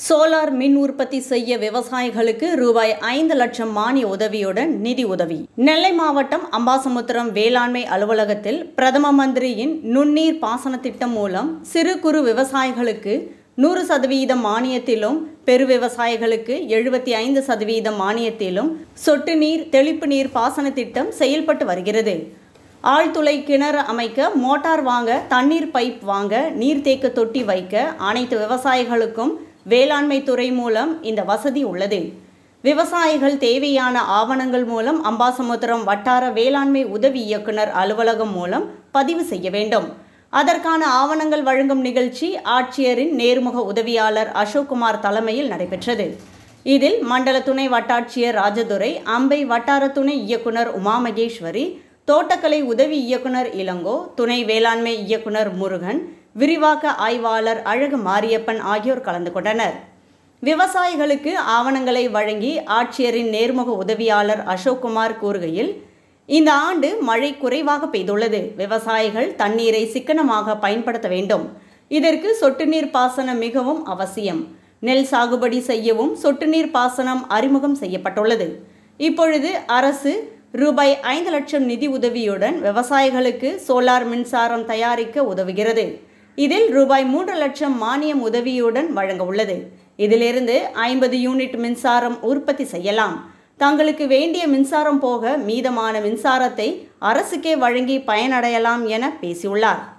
solar மின் உற்பத்தி செய்ய விவசாயிகளுக்கு ரூபாய் ஐந்து லட்சம் மானிய உதவியுடன் நிதி உதவி நெல்லை மாவட்டம் அம்பாசமுத்திரம் வேளாண்மை அலுவலகத்தில் பிரதம மந்திரியின் நுண்ணீர் பாசன திட்டம் மூலம் சிறு குறு விவசாயிகளுக்கு நூறு சதவீதம் மானியத்திலும் பெரு விவசாயிகளுக்கு எழுபத்தி ஐந்து சதவீதம் மானியத்திலும் சொட்டு நீர் தெளிப்பு நீர் பாசன திட்டம் செயல்பட்டு வருகிறது ஆழ்துளை கிணறு அமைக்க மோட்டார் வாங்க தண்ணீர் பைப் வாங்க நீர்த்தேக்க தொட்டி வைக்க அனைத்து விவசாயிகளுக்கும் வேளாண்மை துறை மூலம் இந்த வசதி உள்ளது விவசாயிகள் தேவையான ஆவணங்கள் மூலம் அம்பாசமுத்திரம் வட்டார வேளாண்மை உதவி இயக்குனர் அலுவலகம் மூலம் பதிவு செய்ய வேண்டும் அதற்கான ஆவணங்கள் வழங்கும் நிகழ்ச்சி ஆட்சியரின் நேர்முக உதவியாளர் அசோக்குமார் தலைமையில் நடைபெற்றது இதில் மண்டல துணை வட்டாட்சியர் ராஜதுரை அம்பை வட்டார துணை இயக்குனர் உமா மகேஸ்வரி தோட்டக்கலை உதவி இயக்குனர் இளங்கோ துணை வேளாண்மை இயக்குனர் முருகன் விரிவாக்க ஆய்வாளர் அழகு மாரியப்பன் ஆகியோர் கலந்து கொண்டனர் விவசாயிகளுக்கு ஆவணங்களை வழங்கி ஆட்சியரின் நேர்முக உதவியாளர் அசோக்குமார் கூறுகையில் இந்த ஆண்டு மழை குறைவாக பெய்துள்ளது விவசாயிகள் தண்ணீரை சிக்கனமாக பயன்படுத்த வேண்டும் இதற்கு சொட்டு நீர் பாசனம் மிகவும் அவசியம் நெல் சாகுபடி செய்யவும் சொட்டு நீர் பாசனம் அறிமுகம் செய்யப்பட்டுள்ளது இப்பொழுது அரசு ரூபாய் ஐந்து லட்சம் நிதி உதவியுடன் விவசாயிகளுக்கு சோலார் மின்சாரம் தயாரிக்க உதவுகிறது இதில் ரூபாய் மூன்று லட்சம் மானியம் உதவியுடன் வழங்க உள்ளது இதிலிருந்து ஐம்பது யூனிட் மின்சாரம் உற்பத்தி செய்யலாம் தங்களுக்கு வேண்டிய மின்சாரம் போக மீதமான மின்சாரத்தை அரசுக்கே வழங்கி பயனடையலாம் என பேசியுள்ளார்